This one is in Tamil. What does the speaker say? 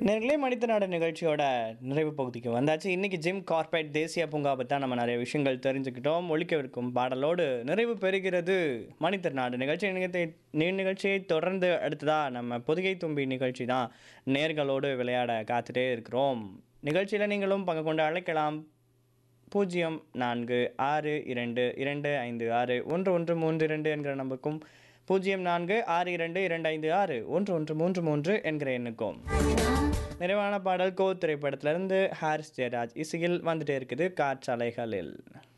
நேர்களே மனித நாடு நிகழ்ச்சியோட நிறைவு பகுதிக்கு வந்தாச்சு இன்னைக்கு ஜிம் கார்பரேட் தேசிய பூங்கா பற்றி தான் நம்ம நிறைய விஷயங்கள் தெரிஞ்சுக்கிட்டோம் ஒழிக்கவிருக்கும் பாடலோடு நிறைவு பெறுகிறது மனித நாடு நிகழ்ச்சி நிகழ்ச்சி நீ- நிகழ்ச்சியை தொடர்ந்து அடுத்ததா நம்ம பொதிகை தும்பி நிகழ்ச்சி தான் நேர்களோடு விளையாட காத்துட்டே இருக்கிறோம் நிகழ்ச்சியில் நீங்களும் பங்கு கொண்டு அழைக்கலாம் பூஜ்ஜியம் நான்கு ஆறு இரண்டு இரண்டு ஐந்து ஆறு ஒன்று ஒன்று மூன்று இரண்டு என்கிற நம்பருக்கும் பூஜ்ஜியம் நான்கு ஆறு இரண்டு இரண்டு ஐந்து ஆறு ஒன்று ஒன்று மூன்று மூன்று என்கிற எண்ணுக்கும் நிறைவான பாடல் கோ திரைப்படத்திலிருந்து ஹாரிஸ் ஜெயராஜ் இசையில் வந்துட்டே இருக்குது காற்றாலைகளில்